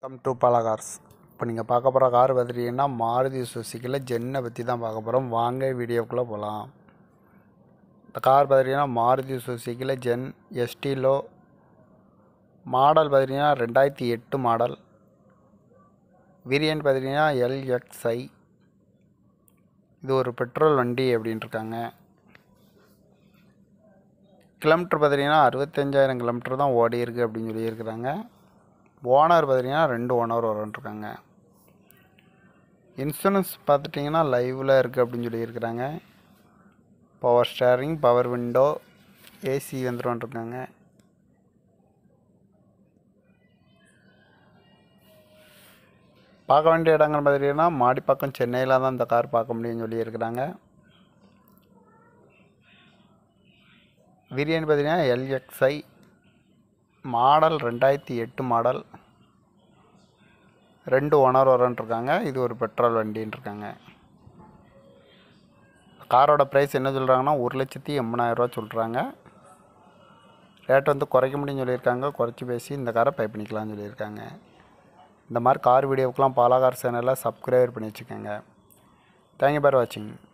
welcome to பலகார்ஸ் இப்போ நீங்கள் பார்க்க போகிற கார் பார்த்துட்டீங்கன்னா மாருதி சுசுக்கியில் ஜென்னை பற்றி தான் பார்க்க போகிறோம் வாங்க வீடியோக்குள்ளே போகலாம் இந்த கார் பார்த்துட்டீங்கன்னா மாருதி சுசுக்கியில் ஜென் எஸ்டிலோ மாடல் பார்த்துட்டீங்கன்னா ரெண்டாயிரத்தி எட்டு மாடல் வேரியன்ட் பார்த்துட்டீங்கன்னா எல்எக்ஸ்ஐ இது ஒரு பெட்ரோல் வண்டி அப்படின்ட்டு இருக்காங்க கிலோமீட்டர் பார்த்துட்டிங்கன்னா அறுபத்தஞ்சாயிரம் கிலோமீட்டர் தான் ஓடி இருக்குது அப்படின்னு சொல்லியிருக்கிறாங்க ஓனர் பார்த்துட்டிங்கன்னா ரெண்டு ஓனர் வரன்ட்ருக்காங்க இன்சூரன்ஸ் பார்த்துட்டிங்கன்னா லைவில் இருக்குது அப்படின்னு சொல்லியிருக்கிறாங்க power steering power window AC வந்துருவான்ட்ருக்காங்க பார்க்க வேண்டிய இடங்கள் பார்த்துட்டிங்கன்னா மாடிப்பாக்கம் சென்னையில் தான் இந்த கார் பார்க்க முடியும்னு சொல்லியிருக்கிறாங்க வேரியன்ட் பார்த்தீங்கன்னா எல்எக்ஸ்ஐ மாடல் ரெண்டாயிரத்தி எட்டு மாடல் ரெண்டு ஓனர் வரன்ட்ருக்காங்க இது ஒரு பெட்ரோல் வண்டின்னு இருக்காங்க காரோட ப்ரைஸ் என்ன சொல்கிறாங்கன்னா ஒரு லட்சத்தி எண்பதாயிரரூவா சொல்கிறாங்க ரேட் வந்து குறைக்க முடியும்னு சொல்லியிருக்காங்க குறைச்சி பேசி இந்த காரை பை பண்ணிக்கலாம்னு சொல்லியிருக்காங்க இந்த மாதிரி கார் வீடியோவுக்கெலாம் பாலாகார் சேனலில் சப்ஸ்கிரைபர் பண்ணி வச்சுக்கோங்க தேங்க்யூ பார் வாட்சிங்